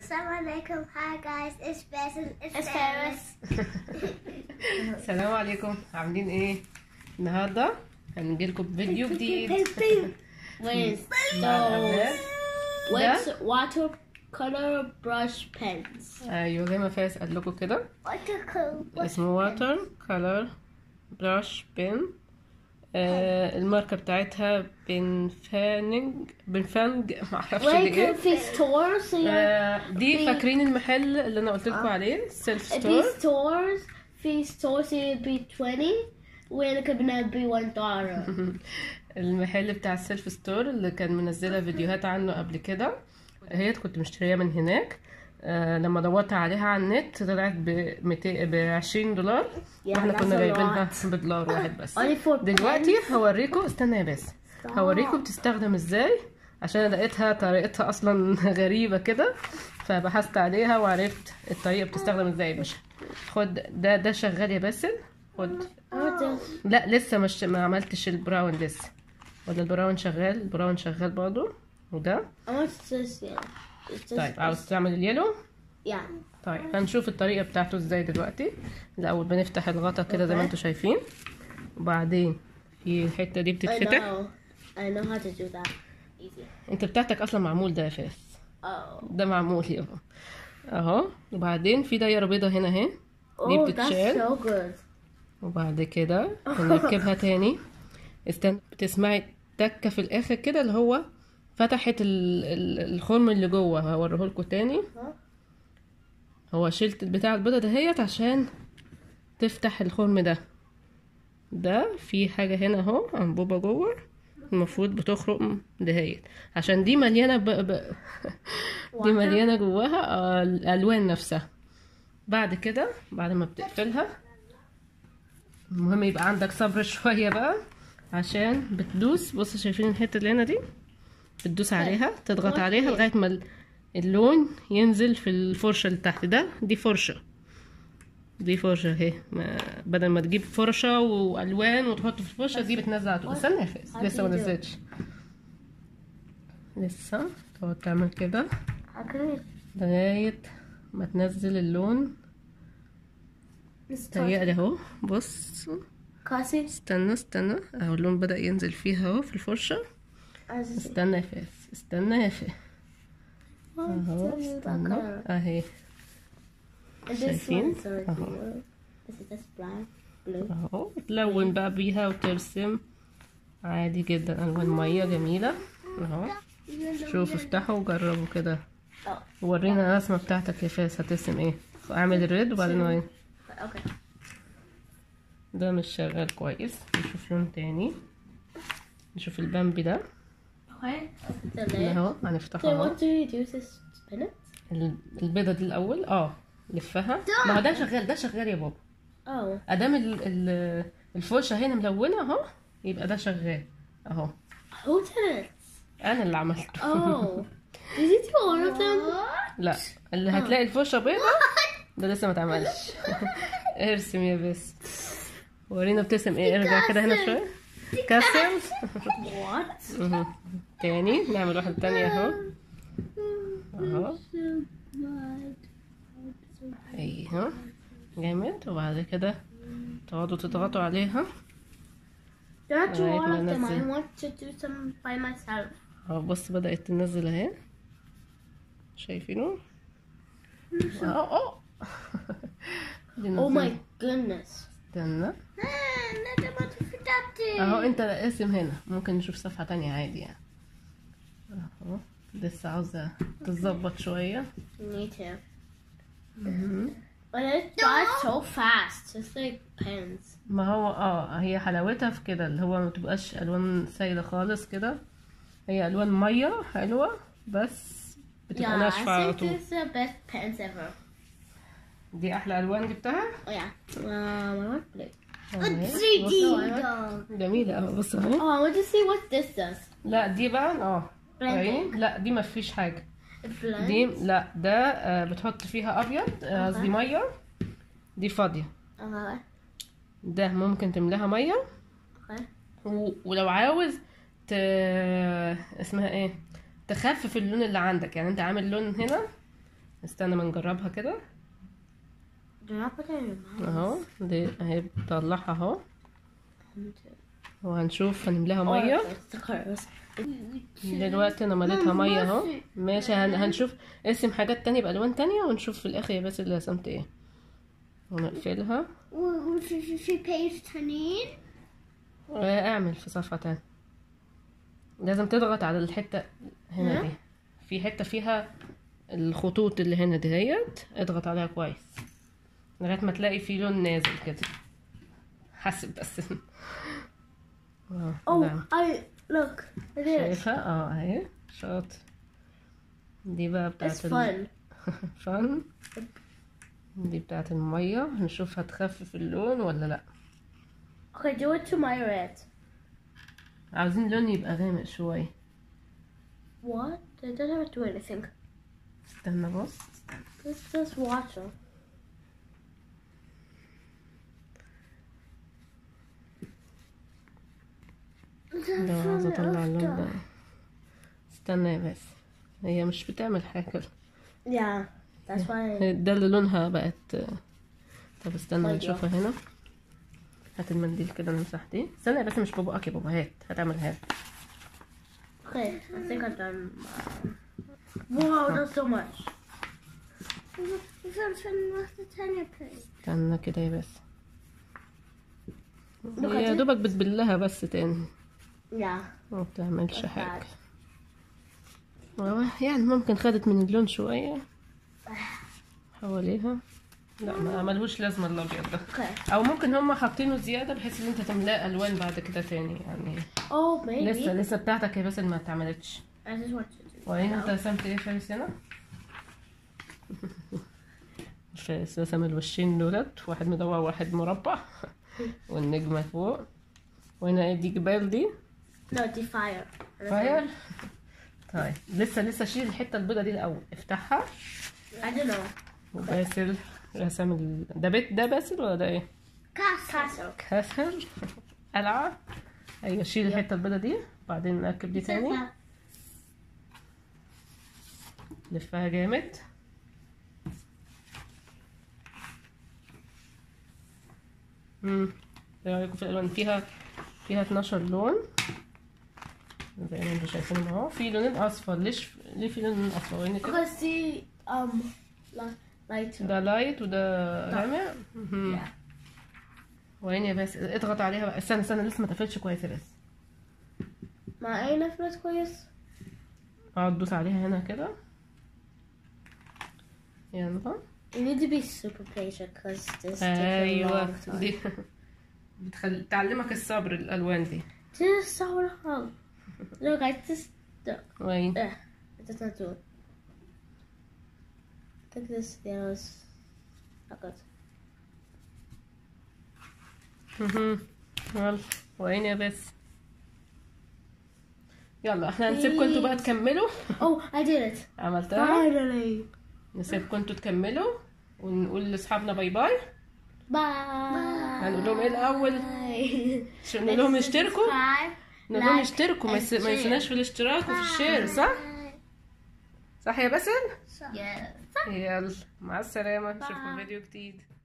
Assalamualaikum. Hi guys, it's Basil. It's, It's Ferris. السلام عليكم عاملين ايه النهارده هنجيلكم بفيديو جديد with مع those الأولاد. with watercolor brush pens. ايوه زي ما فايز قال لكم كده What a cool. اسمه واتر كولر براش بين آه الماركة بتاعتها بنفانج بنفانج معرفش دي Like ايه في stores, so you're آه دي فاكرين المحل اللي انا قلت لكم عليه سيلف ستور في stores في stores so you'd be 20 وين كنا be 1 dollar. المحل بتاع السيلف ستور اللي كان منزله فيديوهات عنه قبل كده هي كنت مشتريها من هناك آه لما دورت عليها على النت طلعت ب 200 ب 20 دولار Yeah, واحنا that's كنا a جايبينها بدولار واحد بس Only for دلوقتي هوريكم استنى يا بس هوريكم بتستخدم ازاي عشان أنا لقيتها طريقتها اصلا غريبه كده فبحثت عليها وعرفت الطريقه بتستخدم ازاي مش خد ده ده شغال يا باسل خد Oh, this. لا لسه مش ما عملتش البراون لسه ولا البراون شغال البراون شغال برضو وده How much is this? Yeah. It's just, طيب عاوز تعمل اليلو yeah. طيب هنشوف الطريقه بتاعته ازاي دلوقتي الاول بنفتح الغطا كده زي ما انتم شايفين وبعدين في الحته دي I بتتفتح know. I know how to do that. Easy. انت بتاعتك اصلا معمول ده يا فاس Oh. ده معمول يابا اهو وبعدين في دايره بيضه هنا اهي دي Oh, that's بتتشال so good. وبعد كده بنركبها تاني استنى بتسمعي تكه في الاخر كده اللي هو فتحت ال- ال- الخرم اللي جوه هوريهولكوا تاني هو شلت البتاع البيضه دهيت عشان تفتح الخرم ده ده في حاجه هنا اهو انبوبه جوه المفروض بتخرم دهيت عشان دي مليانه ب... ب... دي مليانه جواها آه، الالوان نفسها بعد كده بعد ما بتقفلها المهم يبقى عندك صبر شويه بقى عشان بتدوس بصوا شايفين الحته اللي هنا دي بتدوس عليها تضغط عليها لغايه ما ال- اللون ينزل في الفرشه اللي تحت ده دي فرشه دي فرشه اهي ما- بدل ما تجيب فرشه والوان وتحط في الفرشه دي بتنزل على طول استنى يا فاس لسه ما نزلتش لسه تقعد تعمل كده How can we لغايه ما تنزل اللون تهيألي اهو بص Cassie? استنى استنى اهو اللون بدأ ينزل فيها اهو في الفرشة استنى يا فاس استنى يا فاس اهو استنى اهي And this شايفين؟ one's already أهو. blue. This is this black, blue. اهو تلون بقى بيها وترسم عادي جدا الوان مية جميلة اهو شوف افتحوا وجربوا كده Oh, ورينا الرسمة بتاعتك يا فاس هترسم ايه اعمل الريد وبعدين ورينا okay. ده مش شغال كويس نشوف لون تاني نشوف البامبي ده Okay. The lid. اهو هنفتحه So اهو what do you do to spin it? ال- البيضة دي الأول اه لفها ما هو ده شغال ده شغال يا بابا Oh. ادام ال- ال- الفرشة هنا ملونة اهو يبقى ده شغال اهو Who did it? انا اللي عملته Oh. Did you do all of them? لا اللي هتلاقي الفرشة بيضة ده لسه ما اتعملش ارسم يا بس ورينا بترسم ايه ارجع كده هنا شوية كاسل What? مهم. تاني نعمل واحدة تانية اهو اهو ايوه جامد وبعد كده تقعدوا تضغطوا عليها Don't do Alright, all of them. I Nancy. want to do some by myself. اهو بص بدأت تنزل اهي شايفينه اهو اهو دي Oh نزلت. my goodness. استنى Another butterfly. اهو انت قاسم هنا ممكن نشوف صفحة تانية عادي يعني اهو لسه عاوزة تتظبط شوية Me too. But it does so fast. It's like pens. ما هو اه هي حلاوتها في كده اللي هو ما تبقاش الوان سايلة خالص كده هي الوان مية حلوة بس بتبقى Yeah, ناشفة على I think طول this is the best pens ever. دي احلى الوان جبتها Oh yeah. Um, I want blue. أهي. 3D بص- dog. جميلة اهو بص اهو Oh, I want to see what this does. لا دي بقى اه Blending. أهي. لا دي ما فيش حاجة It blends. دي لا ده آه، بتحط فيها ابيض آه، قصدي مية دي فاضية Okay. ده ممكن تملاها مية Okay. و... ولو عاوز ت... اسمها ايه تخفف اللون اللي عندك يعني انت عامل لون هنا استنى ما نجربها كده Drop it in your mouth. اهو دي اهي بطلعها اهو وهنشوف هنملاها ميه Oh, it's the curse. دلوقتي انا مليتها ميه اهو ماشي هن... هنشوف ارسم حاجات تانية بألوان تانية ونشوف في الآخر يا بس اللي رسمت ايه ونقفلها وفي في بيج تانيين اعمل في صفحة تانية لازم تضغط على الحتة هنا دي في حتة فيها الخطوط اللي هنا ديت اضغط عليها كويس لغاية ما تلاقي في لون نازل كده حسب بس اه Oh, نعم. I look. It is. شايفها اه اهي شاطر دي بقى It's بتاعت fun. فن دي بتاعت المية هنشوف هتخفف اللون ولا لا Okay, do it to my red. عاوزين اللون يبقى غامق شوية What? It doesn't have to do anything. استنى بص It's just water. لو عاوزة اطلع اللون ده استنى بس هي مش بتعمل حاجة Yeah, that's why. ده اللي لونها بقت طب استنى أيوة. نشوفها هنا هات المنديل كده نمسح دي استنى بس مش بابا يا بابا هات هتعمل هات Okay, I think I'm done. Wow, that's so much. وفي في واحدة تانية بيج استنى كده يا بس Look هي يا at it. دوبك بتبلها بس تاني Yeah. ما بتعملش That's حاجة bad. هو يعني ممكن خدت من اللون شوية حواليها لا ما عملهوش لازمة الأبيض ده Okay. أو ممكن هما حاطينه زيادة بحيث إن أنت تملاه ألوان بعد كده تاني يعني Oh, maybe. لسه لسه بتاعتك يا بس ما اتعملتش I just want to do. وبعدين it أنت now. رسمت إيه فارس هنا؟ فارس رسم الوشين دولت واحد مدور واحد مربع والنجمة فوق وهنا إيه دي جبال دي No, the fire. فاير طيب لسه لسه شيل الحتة البيضة دي الأول افتحها I don't know. وباسل رسم ال... ده بيت ده باسل ولا ده ايه؟ Castle. كاسر قلعة ايوه شيل الحتة البيضة دي بعدين نركب دي تاني لفها جامد امم ايه رايكم في الالوان فيها فيها 12 لون زي ما انتم شايفين اهو في لونين اصفر ليش ليه في لون اصفر وريني كده Because the um li- lighter. ده لايت وده غامق مهم. Yeah. وريني بس اضغط عليها بقى استنى استنى لسه ما اتقفلتش كويس يا بس مع اي نفس كويس؟ اقعد دوس عليها هنا كده يلا You need to be super patient because this takes a ايوه long time. دي بتخل... تعلمك الصبر الالوان دي This is so long. Look, I just look. وين Uh, it does not do it. I think this yellow is not good. مهم. يلا وين يا بس يلا احنا هنسيبكم انتوا بقى تكملوا Oh, I did it. عملتها Finally. نسيبكم انتوا تكملوا ونقول لاصحابنا باي باي Bye. هنقول لهم ايه الاول Bye. عشان نقول لهم يشتركوا Subscribe. نقول لهم Like يشتركوا ما يس- ما and ينسوناش في الاشتراك وفي الشير صح صح يا باسل Yes. يلا مع السلامة نشوفكم فيديو جديد